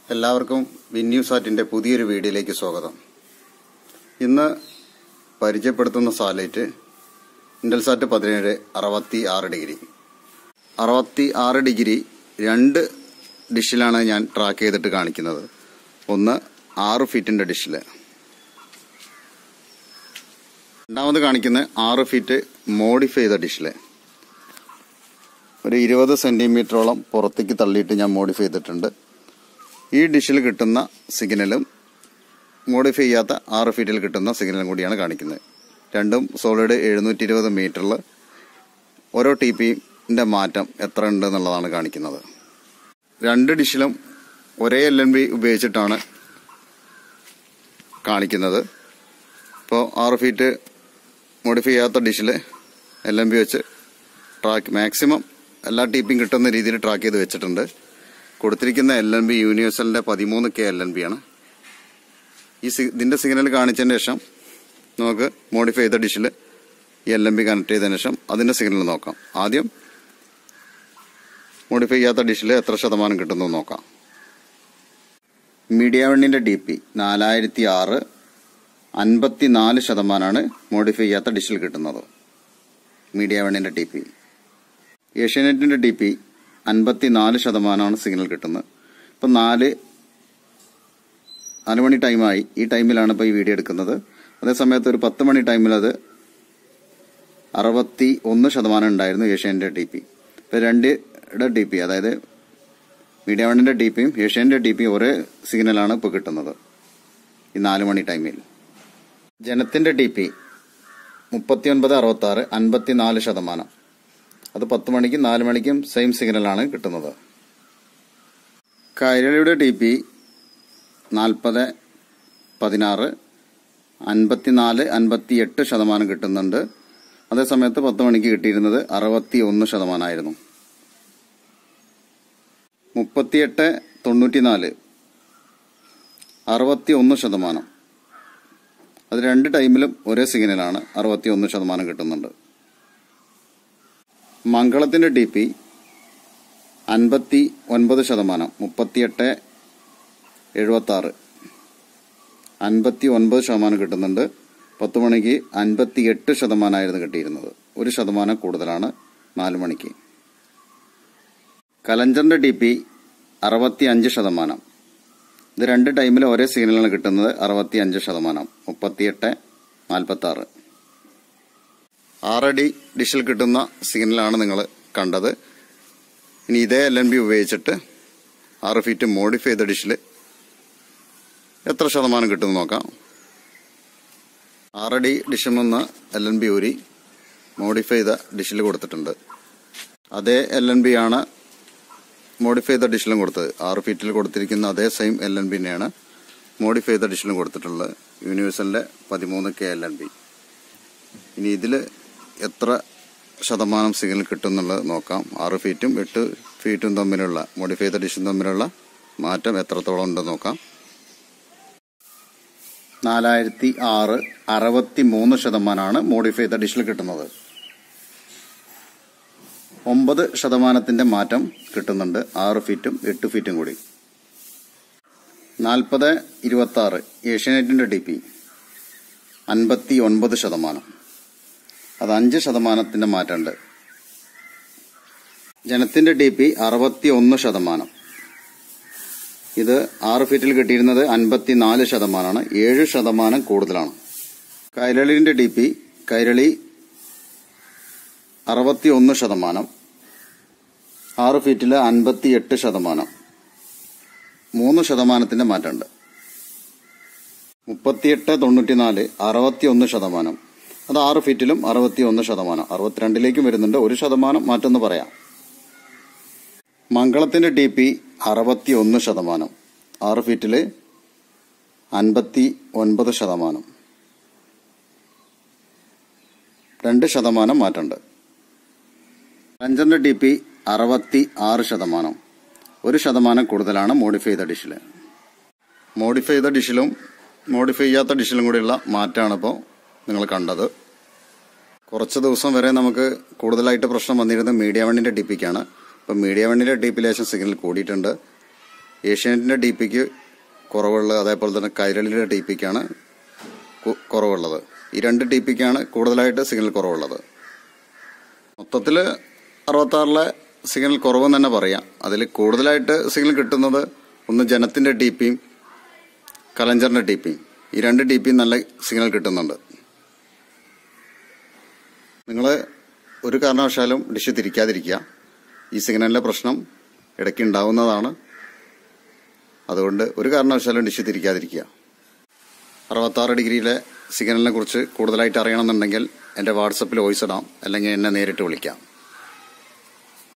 എല്ലാവർക്കും വിന്യൂസാറ്റിൻ്റെ പുതിയൊരു വീഡിയോയിലേക്ക് സ്വാഗതം ഇന്ന് പരിചയപ്പെടുത്തുന്ന സാറ്റലൈറ്റ് ഇൻഡൽസാറ്റ് പതിനേഴ് അറുപത്തി ആറ് ഡിഗ്രി അറുപത്തി ആറ് ഡിഗ്രി രണ്ട് ഡിഷിലാണ് ഞാൻ ട്രാക്ക് ചെയ്തിട്ട് കാണിക്കുന്നത് ഒന്ന് ആറ് ഫീറ്റിൻ്റെ ഡിഷിൽ രണ്ടാമത് കാണിക്കുന്ന ആറ് ഫീറ്റ് മോഡിഫൈ ചെയ്ത ഡിഷിൽ ഒരു ഇരുപത് സെൻറ്റിമീറ്ററോളം പുറത്തേക്ക് തള്ളിയിട്ട് ഞാൻ മോഡിഫൈ ചെയ്തിട്ടുണ്ട് ഈ ഡിഷിൽ കിട്ടുന്ന സിഗ്നലും മോഡിഫൈ ചെയ്യാത്ത ആറ് ഫീറ്റിൽ കിട്ടുന്ന സിഗ്നലും കൂടിയാണ് കാണിക്കുന്നത് രണ്ടും സോളിഡ് എഴുന്നൂറ്റി ഇരുപത് മീറ്ററിൽ ഓരോ ടി പിന്റെ മാറ്റം എത്ര ഉണ്ട് എന്നുള്ളതാണ് കാണിക്കുന്നത് രണ്ട് ഡിഷിലും ഒരേ എൽ എൻ ബി ഉപയോഗിച്ചിട്ടാണ് കാണിക്കുന്നത് ഇപ്പോൾ ആറ് ഫീറ്റ് മോഡിഫൈ ചെയ്യാത്ത ഡിഷിൽ എൽ എം ബി വെച്ച് ട്രാക്ക് മാക്സിമം എല്ലാ ടീപ്പിയും കിട്ടുന്ന രീതിയിൽ ട്രാക്ക് ചെയ്ത് വെച്ചിട്ടുണ്ട് കൊടുത്തിരിക്കുന്ന എൽ എൻ ബി യൂണിവേഴ്സലിന്റെ പതിമൂന്ന് കെ എൽ എൻ ബി ആണ് ഈ സി ഇതിന്റെ സിഗ്നൽ കാണിച്ചതിന് ശേഷം നമുക്ക് മോഡിഫൈ ചെയ്ത ഡിഷിൽ ഈ എൽ എം ബി കണക്ട് ചെയ്തതിന് ശേഷം അതിന്റെ സിഗ്നൽ നോക്കാം ആദ്യം മോഡിഫൈ ചെയ്യാത്ത ഡിഷിൽ എത്ര ശതമാനം കിട്ടുന്നു എന്ന് നോക്കാം മീഡിയ വണ്ണിന്റെ ഡി പി നാലായിരത്തി ആറ് അൻപത്തിനാല് ശതമാനമാണ് മോഡിഫൈ ചെയ്യാത്ത ഡിഷിൽ കിട്ടുന്നത് മീഡിയ വണ്ണിന്റെ ടി പി ഏഷ്യാനെറ്റിന്റെ ഡി പി അൻപത്തിനാല് ശതമാനമാണ് സിഗ്നൽ കിട്ടുന്നത് ഇപ്പം നാല് നാല് മണി ടൈമായി ഈ ടൈമിലാണ് ഇപ്പോൾ ഈ വീഡിയോ എടുക്കുന്നത് അതേസമയത്ത് ഒരു പത്ത് മണി ടൈമിൽ അത് അറുപത്തി ഒന്ന് ശതമാനം ഉണ്ടായിരുന്നു ഏഷ്യാൻ്റെ ഡി പി ഇപ്പം രണ്ടിയുടെ ഡി പി അതായത് മീഡിയ വണ്ണിന്റെ ഡി പിയും ഏഷ്യാൻ്റെ ഡി പിയും ഒരേ സിഗ്നലാണ് ഇപ്പോൾ കിട്ടുന്നത് ഈ നാല് മണി ടൈമിൽ ജനത്തിന്റെ ഡി പി മുപ്പത്തിയൊൻപത് അറുപത്തി ആറ് അൻപത്തിനാല് ശതമാനം അത് പത്ത് മണിക്കും നാല് മണിക്കും സെയിം സിഗ്നലാണ് കിട്ടുന്നത് കൈരളിയുടെ ടി പി നാൽപ്പത് പതിനാറ് അൻപത്തിനാല് അൻപത്തി എട്ട് ശതമാനം കിട്ടുന്നുണ്ട് അതേസമയത്ത് പത്ത് മണിക്ക് കിട്ടിയിരുന്നത് അറുപത്തി ഒന്ന് ശതമാനമായിരുന്നു മുപ്പത്തിയെട്ട് തൊണ്ണൂറ്റിനാല് അറുപത്തി ഒന്ന് ശതമാനം അത് രണ്ട് ടൈമിലും ഒരേ സിഗ്നലാണ് അറുപത്തി ഒന്ന് ശതമാനം കിട്ടുന്നുണ്ട് മംഗളത്തിന്റെ ഡി പി അൻപത്തി ഒൻപത് ശതമാനം മുപ്പത്തിയെട്ട് എഴുപത്തി ആറ് അൻപത്തി ഒൻപത് ശതമാനം കിട്ടുന്നുണ്ട് പത്ത് മണിക്ക് അൻപത്തി എട്ട് ശതമാനമായിരുന്നു കിട്ടിയിരുന്നത് ഒരു ശതമാനം കൂടുതലാണ് നാല് മണിക്ക് കലഞ്ചറിന്റെ ഡി പി അറുപത്തി അഞ്ച് ശതമാനം ഇത് രണ്ട് ടൈമിൽ ഒരേ സിഗ്നലാണ് കിട്ടുന്നത് അറുപത്തി അഞ്ച് ശതമാനം മുപ്പത്തിയെട്ട് നാൽപ്പത്തി ആറ് ആറടി ഡിഷിൽ കിട്ടുന്ന സിഗ്നലാണ് നിങ്ങൾ കണ്ടത് ഇനി ഇതേ എൽ എൻ ബി ഉപയോഗിച്ചിട്ട് ആറ് ഫീറ്റ് മോഡിഫൈ ചെയ്ത ഡിഷിൽ എത്ര ശതമാനം കിട്ടുമെന്ന് നോക്കാം ആറടി ഡിഷിൽ നിന്ന് എൽ എൻ ബി ഊരി മോഡിഫൈ ചെയ്ത ഡിഷിൽ കൊടുത്തിട്ടുണ്ട് അതേ എൽ എൻ ബി ആണ് മോഡിഫൈ ചെയ്ത ഡിഷിലും കൊടുത്തത് ആറ് ഫീറ്റിൽ കൊടുത്തിരിക്കുന്ന അതേ സെയിം എൽ എൻ ബിനെയാണ് മോഡിഫൈ ചെയ്ത ഡിഷിലും കൊടുത്തിട്ടുള്ളത് യൂണിവേഴ്സലിന്റെ പതിമൂന്ന് കെ എൽ എൻ ബി ഇനി ഇതിൽ എത്ര ശതമാനം സിഗ്നൽ കിട്ടുന്നുള്ളത് നോക്കാം ആറ് ഫീറ്റും എട്ട് ഫീറ്റും തമ്മിലുള്ള മോഡിഫൈ ചെയ്ത ഡിഷും തമ്മിലുള്ള മാറ്റം എത്രത്തോളം ഉണ്ടെന്ന് നോക്കാം നാലായിരത്തി ആറ് അറുപത്തി മൂന്ന് ശതമാനമാണ് മോഡിഫൈ ചെയ്ത ഡിഷിൽ കിട്ടുന്നത് ഒമ്പത് ശതമാനത്തിന്റെ മാറ്റം കിട്ടുന്നുണ്ട് ആറ് ഫീറ്റും എട്ട് ഫീറ്റും കൂടി നാൽപ്പത് ഇരുപത്തി ആറ് ഏഷ്യാനെറ്റിന്റെ ഡി പി അൻപത്തി ഒൻപത് ശതമാനം അത് അഞ്ച് ശതമാനത്തിന്റെ മാറ്റമുണ്ട് ജനത്തിന്റെ ഡി പി അറുപത്തി ഒന്ന് ശതമാനം ഇത് ആറ് ഫീറ്റിൽ കിട്ടിയിരുന്നത് അൻപത്തിനാല് ശതമാനമാണ് ഏഴ് ശതമാനം കൂടുതലാണ് കൈരളിന്റെ ഡി പി കൈരളി അറുപത്തി ഒന്ന് ശതമാനം ആറ് ഫീറ്റിൽ അൻപത്തി എട്ട് ശതമാനം മൂന്ന് ശതമാനത്തിന്റെ മാറ്റമുണ്ട് മുപ്പത്തിയെട്ട് തൊണ്ണൂറ്റിനാല് അറുപത്തി ഒന്ന് ശതമാനം അത് ആറ് ഫീറ്റിലും അറുപത്തി ഒന്ന് ശതമാനം അറുപത്തിരണ്ടിലേക്കും വരുന്നുണ്ട് ഒരു ശതമാനം മാറ്റെന്ന് പറയാം മംഗളത്തിന്റെ ടി പി അറുപത്തി ഒന്ന് ശതമാനം ആറ് ഫീറ്റില് അൻപത്തി ഒൻപത് ശതമാനം രണ്ട് ശതമാനം മാറ്റമുണ്ട് അഞ്ചറിന്റെ ടി പി അറുപത്തി ആറ് ശതമാനം ഒരു ശതമാനം കൂടുതലാണ് മോഡിഫൈ ചെയ്ത ഡിഷിൽ മോഡിഫൈ ചെയ്ത ഡിഷിലും മോഡിഫൈ ചെയ്യാത്ത ഡിഷിലും കൂടിയുള്ള മാറ്റമാണ് ഇപ്പോൾ നിങ്ങൾ കണ്ടത് കുറച്ച് ദിവസം വരെ നമുക്ക് കൂടുതലായിട്ട് പ്രശ്നം വന്നിരുന്നത് മീഡിയ വണ്ണിന്റെ ടി പിക്കാണ് ഇപ്പം മീഡിയ വണ്ണിന്റെ ടി പി ലേശം സിഗ്നൽ കൂടിയിട്ടുണ്ട് ഏഷ്യാനെറ്റിൻ്റെ ഡി പിക്ക് കുറവുള്ളത് അതേപോലെ തന്നെ കൈരളിയുടെ ഡി പിക്കാണ് കുറവുള്ളത് ഈ രണ്ട് ടി പിക്കാണ് കൂടുതലായിട്ട് സിഗ്നൽ കുറവുള്ളത് മൊത്തത്തിൽ അറുപത്താറിലെ സിഗ്നൽ കുറവെന്ന് തന്നെ പറയാം അതിൽ കൂടുതലായിട്ട് സിഗ്നൽ കിട്ടുന്നത് ഒന്ന് ജനത്തിൻ്റെ ടി പിയും കലഞ്ചറിൻ്റെ ടി പിയും ഈ രണ്ട് ടി പിയും നല്ല സിഗ്നൽ കിട്ടുന്നുണ്ട് നിങ്ങൾ ഒരു കാരണവശാലും ഡിഷ് തിരിക്കാതിരിക്കുക ഈ സിഗ്നലിൻ്റെ പ്രശ്നം ഇടയ്ക്ക് ഉണ്ടാവുന്നതാണ് അതുകൊണ്ട് ഒരു കാരണവശാലും ഡിഷ് തിരിക്കാതിരിക്കുക അറുപത്താറ് ഡിഗ്രിയിലെ സിഗ്നലിനെ കുറിച്ച് കൂടുതലായിട്ട് അറിയണമെന്നുണ്ടെങ്കിൽ എൻ്റെ വാട്സപ്പിൽ വോയിസ് ഇടാം അല്ലെങ്കിൽ എന്നെ നേരിട്ട് വിളിക്കാം